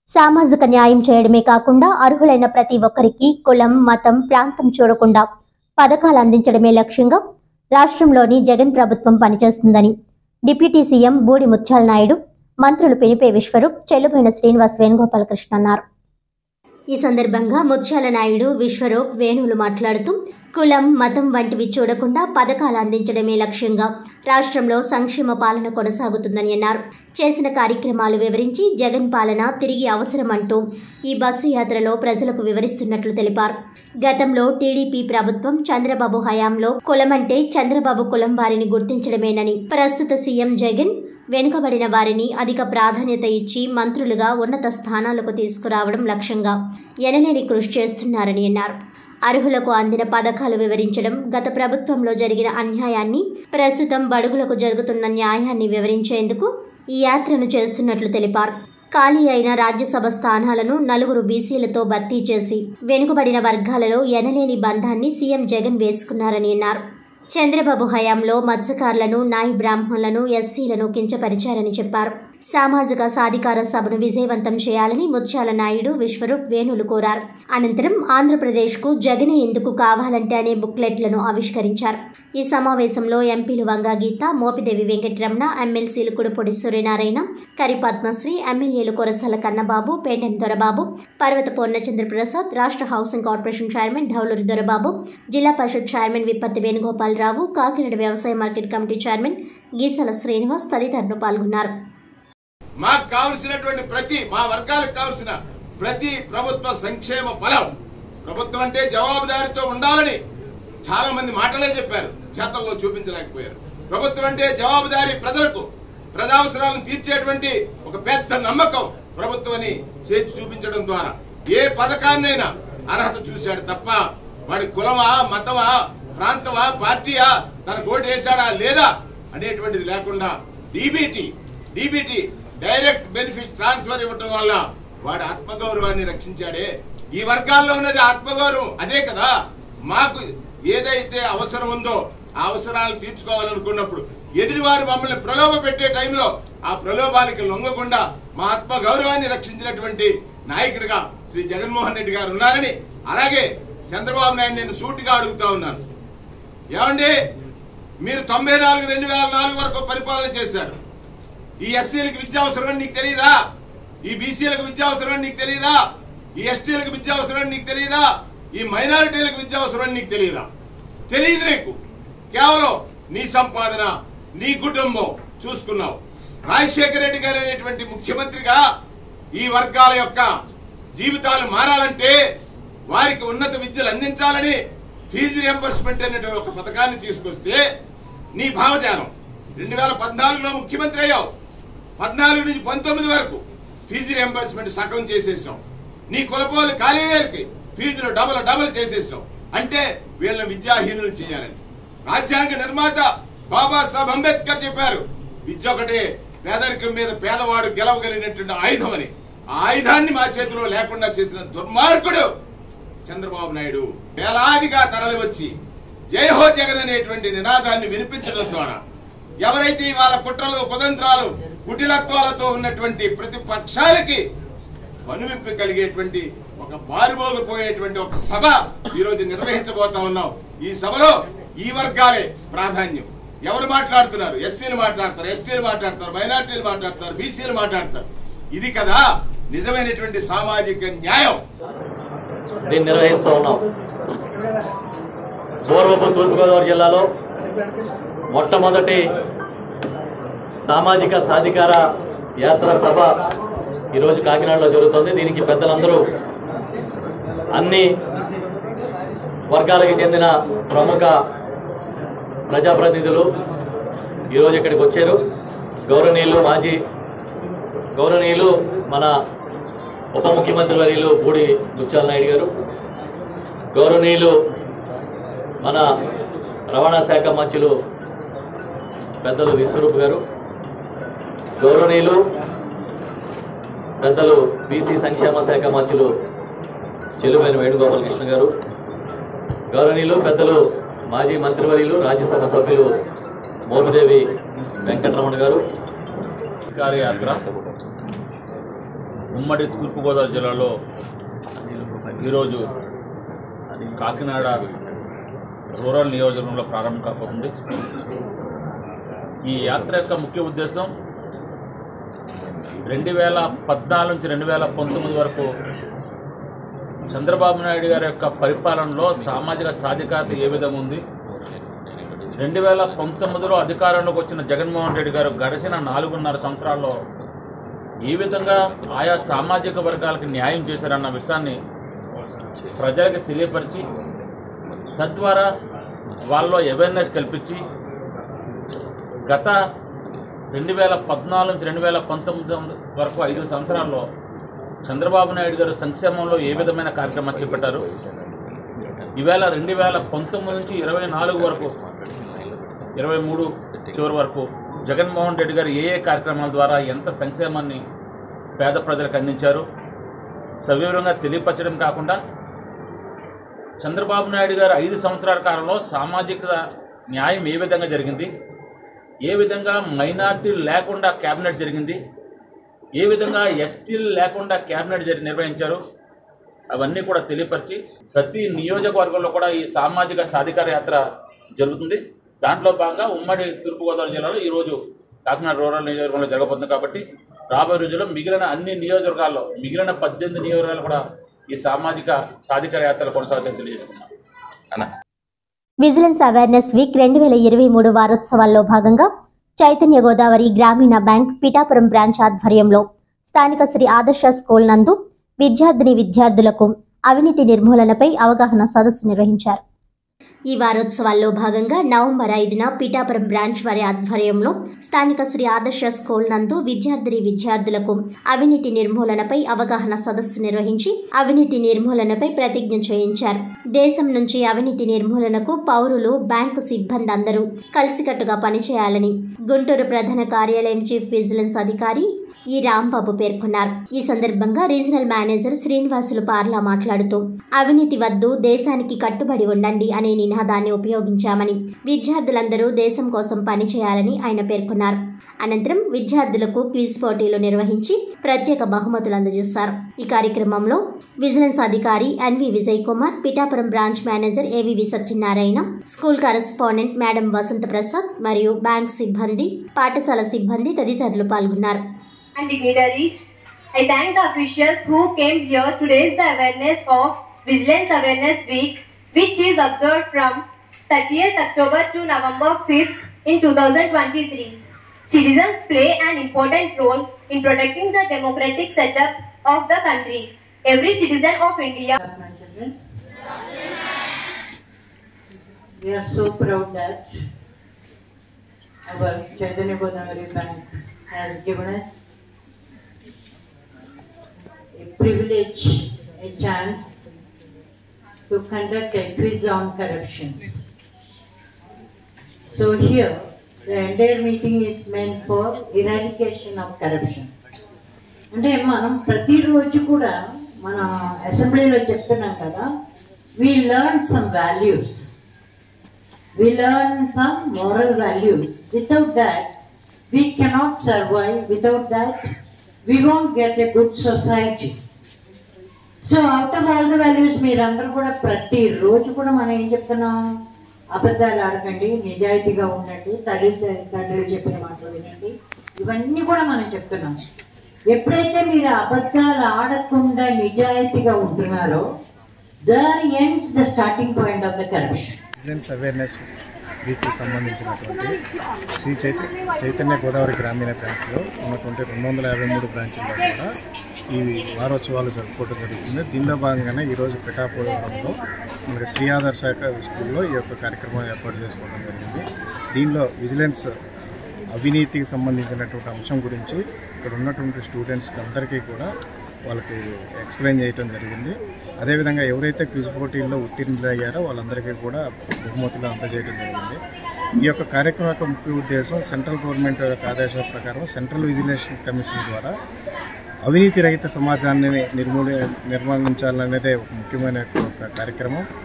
సామాజిక న్యాయం చేయడమే కాకుండా అర్హులైన ప్రతి ఒక్కరికి కులం మతం ప్రాంతం చూడకుండా పథకాలు అందించడమే లక్ష్యంగా రాష్ట్రంలోని జగన్ ప్రభుత్వం పనిచేస్తుందని డిప్యూటీ సీఎం బూడి ముత్యాల నాయుడు మంత్రులు పెనిపే విశ్వరూప్ చెల్లుబోయిన శ్రీనివాస్ వేణుగోపాలకృష్ణ అన్నారు ఈ సందర్భంగా ముత్యాల నాయుడు విశ్వరూప్ వేణువులు మాట్లాడుతూ కులం మతం వంటివి చూడకుండా పథకాలు అందించడమే లక్ష్యంగా రాష్ట్రంలో సంక్షేమ పాలన కొనసాగుతుందని అన్నారు చేసిన కార్యక్రమాలు వివరించి జగన్ పాలన తిరిగి అవసరమంటూ ఈ బస్సు యాత్రలో ప్రజలకు వివరిస్తున్నట్లు తెలిపారు గతంలో టీడీపీ ప్రభుత్వం చంద్రబాబు హయాంలో కులమంటే చంద్రబాబు కులం వారిని గుర్తించడమేనని ప్రస్తుత సీఎం జగన్ వెనుకబడిన వారిని అధిక ప్రాధాన్యత ఇచ్చి మంత్రులుగా ఉన్నత స్థానాలకు తీసుకురావడం లక్ష్యంగా ఎనలేని కృషి చేస్తున్నారని అన్నారు అర్హులకు అందిన పథకాలు వివరించడం గత ప్రభుత్వంలో జరిగిన అన్యాయాన్ని ప్రస్తుతం బడుగులకు జరుగుతున్న న్యాయాన్ని వివరించేందుకు ఈ యాత్రను చేస్తున్నట్లు తెలిపారు ఖాళీ అయిన రాజ్యసభ స్థానాలను నలుగురు బీసీలతో భర్తీ చేసి వెనుకబడిన వర్గాలలో ఎనలేని బంధాన్ని సీఎం జగన్ వేసుకున్నారని అన్నారు చంద్రబాబు హయాంలో మత్స్యకారులను నాయి బ్రాహ్మణులను ఎస్సీలను కించపరిచారని చెప్పారు సామాజిక సాధికార సభను విజయవంతం చేయాలని ముత్యాల నాయుడు విశ్వరూప్ వేణులు కోరారు అనంతరం ఆంధ్రప్రదేశ్కు జగనే ఎందుకు కావాలంటే అనే బుక్లెట్లను ఆవిష్కరించారు ఈ సమావేశంలో ఎంపీలు వంగా గీత మోపిదేవి వెంకటరమణ ఎమ్మెల్సీలు కుడుపొడి సూర్యనారాయణ కరి పద్మశ్రీ ఎమ్మెల్యేలు కొరసల కన్నబాబు పేండెం దొరబాబు పర్వత పూర్ణచంద్ర ప్రసాద్ రాష్ట్ర housing corporation chairman Dowluri Dorababu Zilla Parishad chairman Vippathi Venugopalarao Kakinada వ్యవసాయ market committee chairman Geesala Srinivas తదితరులు పాల్గొన్నారు మాకు కావలసినటువంటి ప్రతి మా వర్గాలకు కావలసిన ప్రతి ప్రభుత్వ సంక్షేమ ఫలం ప్రభుత్వం అంటే జవాబుదారీతో ఉండాలని చాలా మంది మాటలే చెప్పారు చేతల్లో చూపించలేకపోయారు ప్రభుత్వం అంటే జవాబుదారీ ప్రజలకు ప్రజావసరాలను తీర్చేటువంటి ఒక పెద్ద నమ్మకం ప్రభుత్వం అని చేసి చూపించడం ద్వారా ఏ పథకాన్నైనా అర్హత చూశాడు తప్ప వాడి కులమా మతమా ప్రాంతమా పార్టీయా తన ఓటు వేశాడా లేదా అనేటువంటిది లేకుండా DBT DBT direct benefit transfer ఇవ్వటం వల్ల వాడి ఆత్మగౌరవాన్ని రక్షించాడే ఈ వర్గాల్లో ఉన్నది ఆత్మగౌరవం అదే కదా మాకు ఏదైతే అవసరం ఉందో ఆ అవసరాలు తీర్చుకోవాలనుకున్నప్పుడు ఎదుటివారు మమ్మల్ని ప్రలోభ పెట్టే టైంలో ఆ ప్రలోభానికి లొంగకుండా మా ఆత్మ గౌరవాన్ని రక్షించినటువంటి నాయకుడిగా శ్రీ జగన్మోహన్ రెడ్డి గారు ఉన్నారని అలాగే చంద్రబాబు నాయుడు నేను సూటిగా అడుగుతా ఉన్నాను ఏమండి మీరు తొంభై నాలుగు రెండు వేల నాలుగు వరకు పరిపాలన చేశారు ఈ ఎస్సీలకు విద్యా అవసరం నీకు తెలియదా ఈ బీసీలకు విద్యా అవసరం నీకు తెలియదా ఈ ఎస్టీలకు విద్యా అవసరం నీకు తెలియదా ఈ మైనారిటీలకు విద్యా అవసరం నీకు తెలియదా తెలియదు నీకు కేవలం నీ సంపాదన నీ కుటుంబం చూసుకున్నావు రాజశేఖర రెడ్డి గారు అనేటువంటి ముఖ్యమంత్రిగా ఈ వర్గాల యొక్క జీవితాలు మారాలంటే వారికి ఉన్నత విద్యలు అందించాలని ఫీజు రియంబర్స్మెంట్ అనేటువంటి ఒక పథకాన్ని తీసుకొస్తే నీ భావజాలం రెండు వేల పద్నాలుగులో ముఖ్యమంత్రి అయ్యావు పద్నాలుగు నుంచి పంతొమ్మిది వరకు ఫీజు రియంబర్స్మెంట్ సగం చేసేసాం నీ కులపోలు కాలేజీలకి ఫీజులు డబల్ డబల్ చేసేసాం అంటే వీళ్ళని విద్యాహీనులు చేయాలని రాజ్యాంగ నిర్మాత బాబాసాహెబ్ అంబేద్కర్ చెప్పారు విద్య ఒకటే పేదరికం మీద పేదవాడు గెలవగలిగినటువంటి ఆయుధం అని ఆ ఆయుధాన్ని మా చేతిలో లేకుండా చేసిన దుర్మార్గుడు చంద్రబాబు నాయుడు వేలాదిగా తరలి వచ్చి జై హో జగన్ అనేటువంటి నినాదాన్ని వినిపించడం ద్వారా ఎవరైతే ఇవాళ కుట్రలు కుతంత్రాలు కుటిలత్వాలతో ఉన్నటువంటి ప్రతిపక్షాలకి కనువిప్పి కలిగేటువంటి ఒక బారుమోగిపోయేటువంటి ఒక సభ ఈ రోజు నిర్వహించబోతా ఉన్నాం ఈ సభలో ఈ వర్గాలే ప్రాధాన్యం ఎవరు మాట్లాడుతున్నారు ఎస్సీలు మాట్లాడతారు ఎస్టీలు మాట్లాడతారు మైనార్టీలు మాట్లాడతారు బీసీలు మాట్లాడతారు ఇది కదా నిజమైనటువంటి సామాజిక న్యాయం దీన్ని నిర్వహిస్తూ ఉన్నాం పూర్వపు తూర్పుగోదావరి జిల్లాలో మొట్టమొదటి సామాజిక సాధికార యాత్ర సభ ఈరోజు కాకినాడలో జరుగుతుంది దీనికి పెద్దలందరూ అన్ని వర్గాలకు చెందిన ప్రముఖ ప్రజాప్రతినిధులు ఈరోజు ఇక్కడికి వచ్చారు గౌరవనీయులు మాజీ గౌరవనీయులు మన ఉప ముఖ్యమంత్రి వర్యులు బూడి దుచ్చాల నాయుడు గారు గౌరవనీయులు మన రవాణా శాఖ మంత్రులు పెద్దలు విశ్వరూప్ గారు గౌరవనీయులు పెద్దలు బీసీ సంక్షేమ శాఖ మంత్రులు చెల్లుమైన వేణుగోపాలకృష్ణ గారు గౌరవనీయులు పెద్దలు మాజీ మంత్రివర్యులు రాజ్యసభ సభ్యులు మోపిదేవి వెంకటరమణ గారు అధికార యాత్ర ఉమ్మడి తూర్పుగోదావరి జిల్లాలో ఈరోజు కాకినాడ రూరల్ నియోజకవర్గంలో ప్రారంభం కాబోతుంది ఈ యాత్ర యొక్క ముఖ్య ఉద్దేశం రెండు వేల పద్నాలుగు నుంచి రెండు వేల పంతొమ్మిది వరకు చంద్రబాబు నాయుడు గారి యొక్క పరిపాలనలో సామాజిక సాధికారత ఏ విధంగా ఉంది రెండు వేల పంతొమ్మిదిలో అధికారంలోకి వచ్చిన జగన్మోహన్ రెడ్డి గారు గడిచిన నాలుగున్నర సంవత్సరాల్లో ఏ విధంగా ఆయా సామాజిక వర్గాలకు న్యాయం చేశారన్న విషయాన్ని ప్రజలకు తెలియపరిచి తద్వారా వాళ్ళలో అవేర్నెస్ కల్పించి గత రెండు వేల పద్నాలుగు నుంచి రెండు వేల పంతొమ్మిది వరకు ఐదు సంవత్సరాల్లో చంద్రబాబు నాయుడు గారు సంక్షేమంలో ఏ విధమైన కార్యక్రమాలు చేపట్టారు ఈవేళ రెండు వేల పంతొమ్మిది నుంచి ఇరవై నాలుగు వరకు ఇరవై మూడు చివరి వరకు జగన్మోహన్ రెడ్డి గారు ఏ ఏ కార్యక్రమాల ద్వారా ఎంత సంక్షేమాన్ని పేద ప్రజలకు అందించారు సవివరంగా తెలియపరచడం కాకుండా చంద్రబాబు నాయుడు గారు ఐదు సంవత్సరాల కాలంలో సామాజిక న్యాయం ఏ విధంగా జరిగింది ఏ విధంగా మైనార్టీ లేకుండా క్యాబినెట్ జరిగింది ఏ విధంగా ఎస్టీలు లేకుండా క్యాబినెట్ జరి నిర్వహించారు అవన్నీ కూడా తెలియపరిచి ప్రతి నియోజకవర్గంలో కూడా ఈ సామాజిక సాధికార యాత్ర జరుగుతుంది దాంట్లో భాగంగా ఉమ్మడి తూర్పుగోదావరి జిల్లాలో ఈరోజు కాకినాడ రూరల్ నియోజకవర్గంలో జరగబోతుంది కాబట్టి రాబోయే రోజుల్లో మిగిలిన అన్ని నియోజకవర్గాల్లో మిగిలిన పద్దెనిమిది నియోజకవర్గాలు కూడా ఈ సామాజిక సాధికార యాత్రలు కొనసాగుతాయని తెలియజేసుకున్నాం విజిలెన్స్ అవేర్నెస్ వీక్ రెండు వేల ఇరవై మూడు వారోత్సవాల్లో భాగంగా చైతన్య గోదావరి గ్రామీణ బ్యాంక్ పిఠాపురం బ్రాంచ్ ఆధ్వర్యంలో స్థానిక శ్రీ ఆదర్శ స్కూల్ నందు విద్యార్థిని విద్యార్థులకు అవినీతి నిర్మూలనపై అవగాహన సదస్సు నిర్వహించారు ఈ వారోత్సవాల్లో భాగంగా నవంబర్ ఐదున పిఠాపురం బ్రాంచ్ వారి ఆధ్వర్యంలో స్థానిక శ్రీ ఆదర్శ స్కూల్ నందు విద్యార్థిని విద్యార్థులకు అవినీతి నిర్మూలనపై అవగాహన సదస్సు నిర్వహించి అవినీతి నిర్మూలనపై ప్రతిజ్ఞ చేయించారు దేశం నుంచి అవినీతి నిర్మూలనకు పౌరులు బ్యాంకు సిబ్బంది అందరూ కలిసికట్టుగా పనిచేయాలని గుంటూరు ప్రధాన కార్యాలయం చీఫ్ విజిలెన్స్ అధికారి ఈ రాంబాబు పేర్కొన్నారు ఈ సందర్భంగా రీజనల్ మేనేజర్ శ్రీనివాసులు పార్లా మాట్లాడుతూ అవినీతి వద్దు దేశానికి కట్టుబడి ఉండండి అనే నినాదాన్ని ఉపయోగించామని విద్యార్థులందరూ దేశం కోసం పనిచేయాలని ఆయన పేర్కొన్నారు అనంతరం విద్యార్థులకు క్విజ్ పోటీలు నిర్వహించి ప్రత్యేక బహుమతులు అందజేశారు ఈ కార్యక్రమంలో విజిలెన్స్ అధికారి NV Vijay Kumar Pithapuram branch manager AVV Satyanarayana school correspondent madam Vasantha Prasad మరియు బ్యాంక్ సిబ్బంది పాఠశాల సిబ్బంది తదితరులు పాల్గొన్నారు and dignitaries. I thank the officials who came here to raise the awareness of Vigilance Awareness Week, which is observed from 30th October to November 5th in 2023. Citizens play an important role in protecting the democratic setup of the country. Every citizen of India of my children. We are so proud that our Chaitanya Godavari Bank has given us a privilege, a chance to conduct a quiz on corruption. So here, the entire meeting is meant for eradication of corruption. అంటే మనం ప్రతిరోజు కూడా మన అసెంబ్లీలో చెప్తున్నాం కదా we learn some values we learn some moral values without that we cannot survive without that we want get a good society so out of all the values మీరందరూ కూడా ప్రతిరోజు కూడా మనం ఏం చెప్తున్నాం అబద్ధాలు ఆడకండి నిజాయితీగా ఉండండి తల్లి తండ్రి చెప్పిన మాటలు వినండి ఇవన్నీ కూడా మనం చెప్తున్నాం ఎప్పుడైతే మీరు అబద్ధాలు ఆడకుండా నిజాయితీగా ఉంటున్నారో there ends the starting point of the corruption vigilance awareness వీక్కి సంబంధించినటువంటి శ్రీ చైత చైతన్య గోదావరి గ్రామీణ బ్రాంచ్లో ఉన్నటువంటి రెండు వందల యాభై మూడు బ్రాంచుల్లో కూడా ఈ వారోత్సవాలు జరుపుకోవడం జరుగుతుంది దీనిలో భాగంగానే ఈరోజు పిఠాపురంలో మనకి శ్రీ ఆదర్శ స్కూల్లో ఈ యొక్క కార్యక్రమం ఏర్పాటు చేసుకోవడం జరిగింది దీనిలో విజిలెన్స్ అవినీతికి సంబంధించినటువంటి అంశం గురించి ఇక్కడ ఉన్నటువంటి స్టూడెంట్స్కి అందరికీ కూడా వాళ్ళకి ఎక్స్ప్లెయిన్ చేయటం జరిగింది అదేవిధంగా ఎవరైతే క్విజ్ పోటీల్లో ఉత్తీర్ణులయ్యారో వాళ్ళందరికీ కూడా బహుమతులు అందజేయడం జరిగింది ఈ యొక్క కార్యక్రమం యొక్క ముఖ్య ఉద్దేశం సెంట్రల్ గవర్నమెంట్ యొక్క ఆదేశాల ప్రకారం సెంట్రల్ విజిలెన్స్ కమిషన్ ద్వారా అవినీతి రహిత సమాజాన్ని నిర్మూలి నిర్మాణించాలనేదే ఒక ముఖ్యమైన ఒక కార్యక్రమం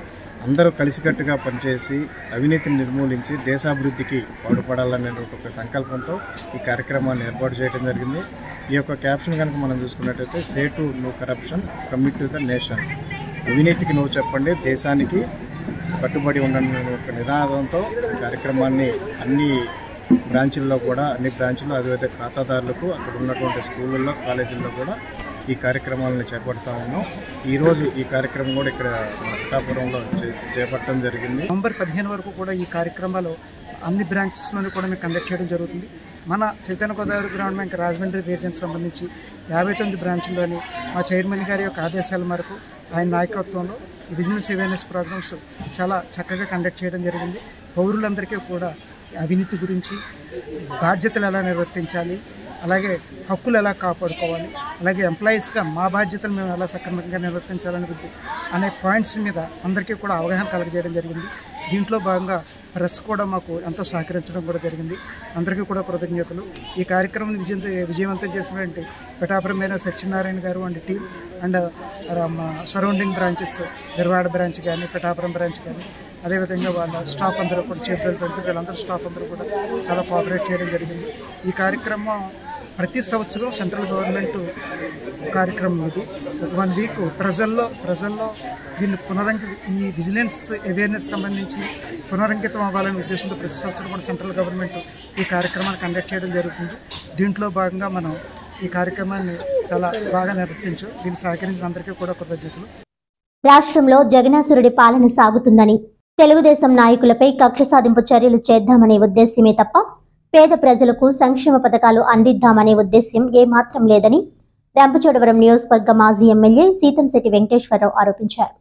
అందరూ కలిసికట్టుగా పనిచేసి అవినీతిని నిర్మూలించి దేశాభివృద్ధికి పాటుపడాలనే ఒక సంకల్పంతో ఈ కార్యక్రమాన్ని ఏర్పాటు చేయడం జరిగింది ఈ యొక్క క్యాప్షన్ కనుక మనం చూసుకున్నట్టయితే say to no corruption commit to the nation అవినీతికి నువ్వు చెప్పండి దేశానికి కట్టుబడి ఉండని ఒక నినాదంతో ఈ కార్యక్రమాన్ని అన్ని బ్రాంచుల్లో కూడా అన్ని బ్రాంచుల్లో అదేవిధంగా ఖాతాదారులకు అక్కడ ఉన్నటువంటి స్కూళ్ళల్లో కాలేజీల్లో కూడా ఈ కార్యక్రమాలను చేపడతా ఉన్నాం ఈరోజు ఈ కార్యక్రమం కూడా ఇక్కడ మన పిఠాపురంలో చే- చేపట్టడం జరిగింది నవంబర్ పదిహేను వరకు కూడా ఈ కార్యక్రమాలు అన్ని బ్రాంచెస్లోనూ కూడా మేము కండక్ట్ చేయడం జరుగుతుంది మన చైతన్య గోదావరి గ్రామీణ బ్యాంక్ రాజమండ్రి రీజన్ సంబంధించి యాభై తొమ్మిది బ్రాంచ్ల్లోని మా చైర్మన్ గారి యొక్క ఆదేశాల మేరకు ఆయన నాయకత్వంలో ఈ బిజినెస్ అవేర్నెస్ ప్రోగ్రామ్స్ చాలా చక్కగా కండక్ట్ చేయడం జరిగింది పౌరులందరికీ కూడా అవినీతి గురించి బాధ్యతలు ఎలా నిర్వర్తించాలి అలాగే హక్కులు ఎలా కాపాడుకోవాలి అలాగే ఎంప్లాయీస్గా మా బాధ్యతలు మేము ఎలా సక్రమంగా నిర్వర్తించాలని బుద్ధి అనే పాయింట్స్ మీద అందరికీ కూడా అవగాహన కలగజేయడం జరిగింది దీంట్లో భాగంగా ప్రెస్ కూడా మాకు ఎంతో సహకరించడం కూడా జరిగింది అందరికీ కూడా కృతజ్ఞతలు ఈ కార్యక్రమం విజయం విజయవంతం చేసినటువంటి పిఠాపురం మీద సత్యనారాయణ గారు and team and surrounding branches Nirvada branch కానీ పిఠాపురం బ్రాంచ్ కానీ అదేవిధంగా వాళ్ళ స్టాఫ్ అందరూ కూడా చేతులు పెడుతూ వీళ్ళందరూ స్టాఫ్ అందరూ కూడా చాలా కోఆపరేట్ చేయడం జరిగింది ఈ కార్యక్రమం ప్రతి సంవత్సరం సెంట్రల్ గవర్నమెంట్ కార్యక్రమం ఇది వన్ వీక్ ప్రజల్లో ప్రజల్లో దీన్ని పునరంకి ఈ విజిలెన్స్ అవేర్నెస్ సంబంధించి పునరంకితం అవ్వాలనే ఉద్దేశంతో ప్రతి సంవత్సరం కూడా సెంట్రల్ గవర్నమెంట్ ఈ కార్యక్రమాన్ని కండక్ట్ చేయడం జరుగుతుంది దీంట్లో భాగంగా మనం ఈ కార్యక్రమాన్ని చాలా బాగా నిర్వర్తించు దీన్ని సహకరించిన అందరికీ కూడా కృతజ్ఞతలు రాష్ట్రంలో జగనాసురుడి పాలన సాగుతుందని తెలుగుదేశం నాయకులపై కక్ష సాధింపు చర్యలు చేద్దామనే ఉద్దేశ్యమే తప్ప పేద ప్రజలకు సంక్షేమ పథకాలు అందిద్దామనే ఉద్దేశ్యం ఏమాత్రం లేదని రంపచోడవరం నియోజకవర్గ మాజీ ఎమ్మెల్యే సీతంశెట్టి వెంకటేశ్వరరావు ఆరోపించారు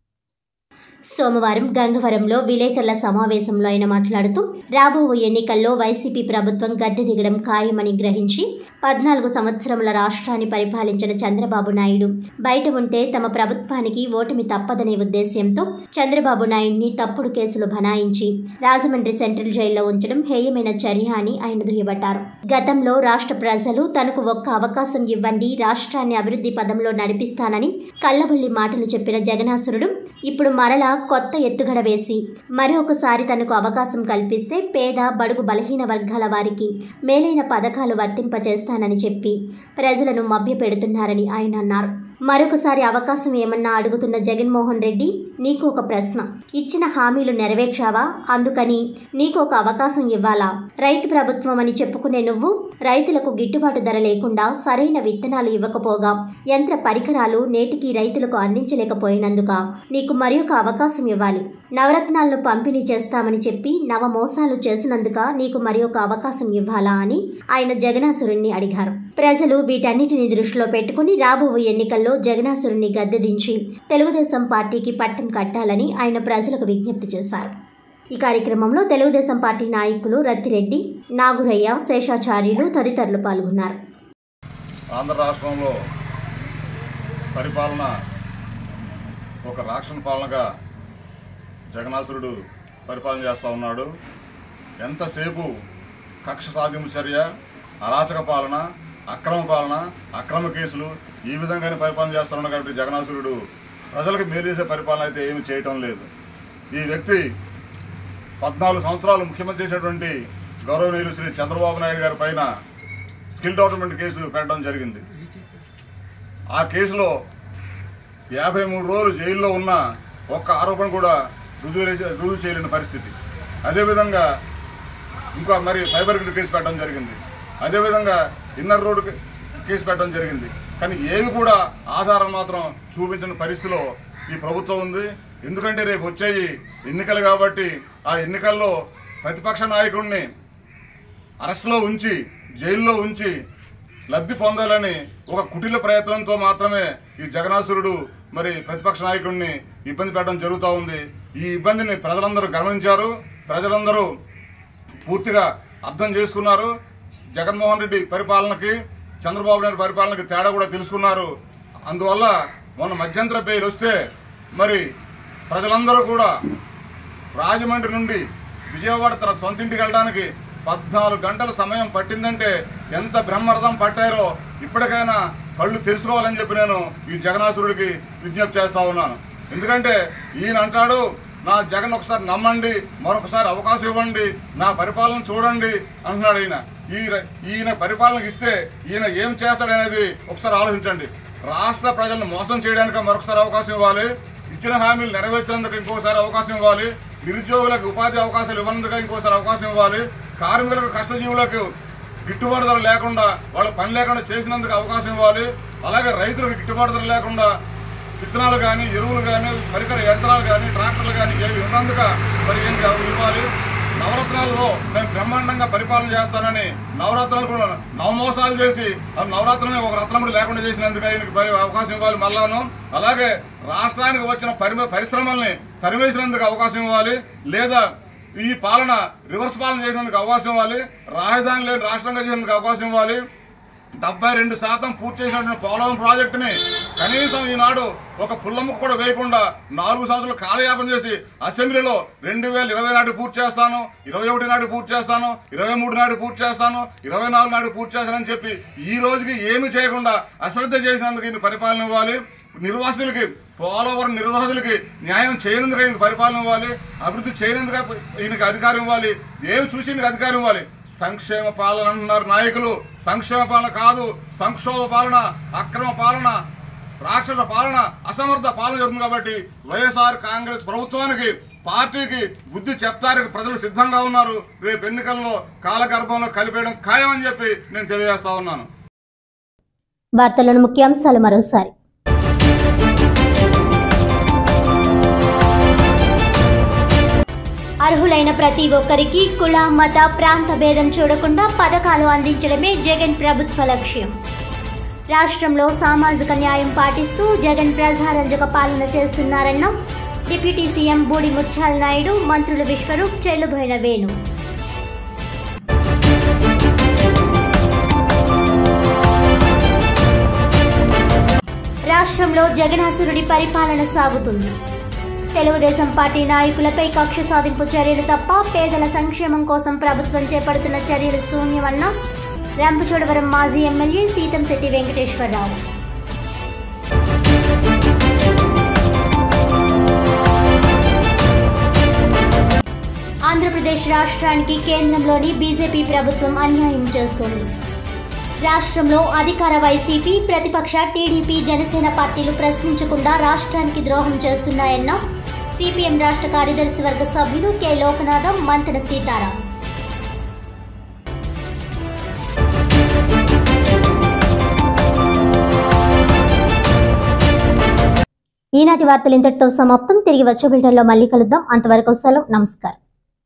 సోమవారం గంగవరంలో విలేకరుల సమావేశంలో ఆయన మాట్లాడుతూ రాబో ఎన్నికల్లో వైసీపీ ప్రభుత్వం గద్దె దిగడం ఖాయమని గ్రహించి పద్నాలుగు సంవత్సరముల రాష్ట్రాన్ని పరిపాలించిన చంద్రబాబు నాయుడు బయట ఉంటే తమ ప్రభుత్వానికి ఓటమి తప్పదనే ఉద్దేశ్యంతో చంద్రబాబు నాయుడిని తప్పుడు కేసులు బనాయించి రాజమండ్రి సెంట్రల్ జైల్లో ఉంచడం హేయమైన చర్య అని ఆయన దుయ్యబట్టారు గతంలో రాష్ట్ర ప్రజలు తనకు ఒక్క అవకాశం ఇవ్వండి రాష్ట్రాన్ని అభివృద్ధి పదంలో నడిపిస్తానని కళ్ళబొల్లి మాటలు చెప్పిన జగనాసురుడు ఇప్పుడు మరలా కొత్త ఎత్తుగడ వేసి మరొకసారి తనకు అవకాశం కల్పిస్తే పేద బడుగు బలహీన వర్గాల వారికి మేలైన పథకాలు వర్తింపచేస్తానని చెప్పి ప్రజలను మభ్యపెడుతున్నారని ఆయన అన్నారు మరొకసారి అవకాశం ఏమన్నా అడుగుతున్న జగన్మోహన్ రెడ్డి నీకు ఒక ప్రశ్న ఇచ్చిన హామీలు నెరవేర్చావా అందుకని నీకు ఒక అవకాశం ఇవ్వాలా రైతు ప్రభుత్వం అని చెప్పుకునే నువ్వు రైతులకు గిట్టుబాటు ధర లేకుండా సరైన విత్తనాలు ఇవ్వకపోగా యంత్ర పరికరాలు నేటికి రైతులకు అందించలేకపోయినందుక నీకు మరి ఒక అవకాశం ఇవ్వాలి నవరత్నాలను పంపిణీ చేస్తామని చెప్పి నవ మోసాలు చేసినందుక నీకు మరి ఒక అవకాశం ఇవ్వాలా అని ఆయన జగనాసురుణ్ణి అడిగారు ప్రజలు వీటన్నిటిని దృష్టిలో పెట్టుకుని రాబో ఎన్నికల్లో జగనాసురుణ్ణి గద్దెదించి తెలుగుదేశం పార్టీకి పట్టం కట్టాలని ఆయన ప్రజలకు విజ్ఞప్తి చేశారు ఈ కార్యక్రమంలో తెలుగుదేశం పార్టీ నాయకులు రత్తిరెడ్డి నాగురయ్య శేషాచార్యులు తదితరులు పాల్గొన్నారు ఆంధ్ర రాష్ట్రంలో పరిపాలన ఒక రాక్షణ పాలనగా జగనాసురుడు పరిపాలన చేస్తూ ఉన్నాడు ఎంతసేపు కక్ష సాధింపు చర్య అరాచక పాలన అక్రమ పాలన అక్రమ కేసులు ఈ విధంగానే పరిపాలన చేస్తున్నాడు కాబట్టి జగనాసురుడు ప్రజలకు మేలు చేసే పరిపాలన అయితే ఏమి చేయటం లేదు ఈ వ్యక్తి పద్నాలుగు సంవత్సరాలు ముఖ్యమంత్రి చేసినటువంటి గౌరవనీయులు శ్రీ చంద్రబాబు నాయుడు గారి పైన స్కిల్ డెవలప్మెంట్ కేసు పెట్టడం జరిగింది ఆ కేసులో యాభై మూడు రోజులు జైల్లో ఉన్న ఒక్క ఆరోపణ కూడా రుజువు లే- రుజువు చేయలేని పరిస్థితి అదేవిధంగా ఇంకా మరి ఫైబర్ గ్రిడ్ కేసు పెట్టడం జరిగింది అదేవిధంగా ఇన్నర్ రోడ్ కేసు పెట్టడం జరిగింది కానీ ఏవి కూడా ఆధారం మాత్రం చూపించిన పరిస్థితిలో ఈ ప్రభుత్వం ఉంది ఎందుకంటే రేపు వచ్చేవి ఎన్నికలు కాబట్టి ఆ ఎన్నికల్లో ప్రతిపక్ష నాయకుడిని అరెస్టులో ఉంచి జైల్లో ఉంచి లబ్ధి పొందాలని ఒక కుటిల ప్రయత్నంతో మాత్రమే ఈ జగనాసురుడు మరి ప్రతిపక్ష నాయకుడిని ఇబ్బంది పెట్టడం జరుగుతూ ఉంది ఈ ఇబ్బందిని ప్రజలందరూ గమనించారు ప్రజలందరూ పూర్తిగా అర్థం చేసుకున్నారు జగన్మోహన్ రెడ్డి పరిపాలనకి చంద్రబాబు నాయుడు పరిపాలనకి తేడా కూడా తెలుసుకున్నారు అందువల్ల మొన్న మధ్యంతర బెయిల్ వస్తే మరి ప్రజలందరూ కూడా రాజమండ్రి నుండి విజయవాడ తన సొంత ఇంటికి వెళ్ళడానికి పద్నాలుగు గంటల సమయం పట్టిందంటే ఎంత బ్రహ్మరథం పట్టారో ఇప్పటికైనా కళ్ళు తెలుసుకోవాలని చెప్పి నేను ఈ జగనాసురుడికి విజ్ఞప్తి చేస్తా ఉన్నాను ఎందుకంటే ఈయన అంటాడు నా జగన్ ఒకసారి నమ్మండి మరొకసారి అవకాశం ఇవ్వండి నా పరిపాలన చూడండి అంటున్నాడు ఈయన ఈ ఈయన పరిపాలనకి ఇస్తే ఈయన ఏం చేస్తాడనేది ఒకసారి ఆలోచించండి రాష్ట్ర ప్రజలను మోసం చేయడానికి మరొకసారి అవకాశం ఇవ్వాలి ఇచ్చిన హామీలు నెరవేర్చినందుకు ఇంకోసారి అవకాశం ఇవ్వాలి నిరుద్యోగులకు ఉపాధి అవకాశాలు ఇవ్వనందుకు ఇంకోసారి అవకాశం ఇవ్వాలి కార్మికులకు కష్టజీవులకు గిట్టుబాటు ధర లేకుండా వాళ్ళ పని లేకుండా చేసినందుకు అవకాశం ఇవ్వాలి అలాగే రైతులకు గిట్టుబాటు ధర లేకుండా విత్తనాలు కానీ ఎరువులు కానీ పరికర యంత్రాలు కానీ ట్రాక్టర్లు కానీ ఏవి ఉన్నందుక మరి ఏంటి అవి ఇవ్వాలి నవరత్నాలలో నేను బ్రహ్మాండంగా పరిపాలన చేస్తానని నవరత్నాలు కూడా నవమోసాలు చేసి ఆ నవరత్నమే ఒక రత్నం కూడా లేకుండా చేసినందుకు ఆయనకి పరి అవకాశం ఇవ్వాలి మళ్ళాను అలాగే రాష్ట్రానికి వచ్చిన పరి పరిశ్రమల్ని తరివేసినందుకు అవకాశం ఇవ్వాలి లేదా ఈ పాలన రివర్స్ పాలన చేసినందుకు అవకాశం ఇవ్వాలి రాజధాని లేని రాష్ట్రంగా చేసినందుకు అవకాశం ఇవ్వాలి డెబ్బై రెండు శాతం పూర్తి చేసినటువంటి పోలవరం ప్రాజెక్టుని కనీసం ఈనాడు ఒక పుల్లముక్క కూడా వేయకుండా నాలుగు సంవత్సరాలు కాలయాపన చేసి అసెంబ్లీలో రెండు వేల ఇరవై నాడు పూర్తి చేస్తాను ఇరవై ఒకటి నాడు పూర్తి చేస్తాను ఇరవై మూడు నాడు పూర్తి చేస్తాను ఇరవై నాలుగు నాడు పూర్తి చేస్తానని చెప్పి ఈ రోజుకి ఏమీ చేయకుండా అశ్రద్ధ చేసినందుకు ఈయన పరిపాలన ఇవ్వాలి నిర్వాసితులకి పోలవరం నిర్వాసితులకి న్యాయం చేయనందుకు ఈయనకి పరిపాలన ఇవ్వాలి అభివృద్ధి చేయనందుకు ఈయనకి అధికారం ఇవ్వాలి ఏమి చూసి ఈయనకి అధికారం ఇవ్వాలి సంక్షేమ పాలన అంటున్నారు నాయకులు సంక్షేమ పాలన కాదు సంక్షోభ పాలన అక్రమ పాలన రాక్షస పాలన అసమర్థ పాలన జరుగుతుంది కాబట్టి వైఎస్ఆర్ కాంగ్రెస్ ప్రభుత్వానికి పార్టీకి బుద్ధి చెప్తానికి ప్రజలు సిద్ధంగా ఉన్నారు రేపు ఎన్నికల్లో కాలగర్భంలో కలిపేయడం ఖాయమని చెప్పి నేను తెలియజేస్తా ఉన్నాను వార్తలను ముఖ్యాంశాలు మరోసారి అర్హులైన ప్రతి ఒక్కరికి కుల మత ప్రాంత భేదం చూడకుండా పథకాలు అందించడమే జగన్ ప్రభుత్వ లక్ష్యం రాష్ట్రంలో సామాజిక న్యాయం పాటిస్తూ జగన్ ప్రజారంజక పాలన చేస్తున్నారన్న డిప్యూటీ సీఎం బూడి ముత్యాల నాయుడు మంత్రులు విశ్వరూప్ చెల్లుబోయిన వేణు రాష్ట్రంలో జగనాసురుడి పరిపాలన సాగుతుంది తెలుగుదేశం పార్టీ నాయకులపై కక్ష సాధింపు చర్యలు తప్ప పేదల సంక్షేమం కోసం ప్రభుత్వం చేపడుతున్న చర్యలు శూన్యమన్న రంపచోడవరం మాజీ ఎమ్మెల్యే సీతంశెట్టి వెంకటేశ్వరరావు ఆంధ్రప్రదేశ్ రాష్ట్రానికి కేంద్రంలోని బీజేపీ ప్రభుత్వం అన్యాయం చేస్తోంది రాష్ట్రంలో అధికార వైసీపీ ప్రతిపక్ష టీడీపీ జనసేన పార్టీలు ప్రశ్నించకుండా రాష్ట్రానికి ద్రోహం చేస్తున్నాయన్న సిపిఎం రాష్ట్ర కార్యదర్శి వర్గ సభ్యులు కె లోకనాథం మంతన సీతారాం ఈనాటి వార్తలు ఇంతటితో సమాప్తం తిరిగి వచ్చే బిల్టన్లో మళ్ళీ కలుద్దాం అంతవరకు సెలవు నమస్కారం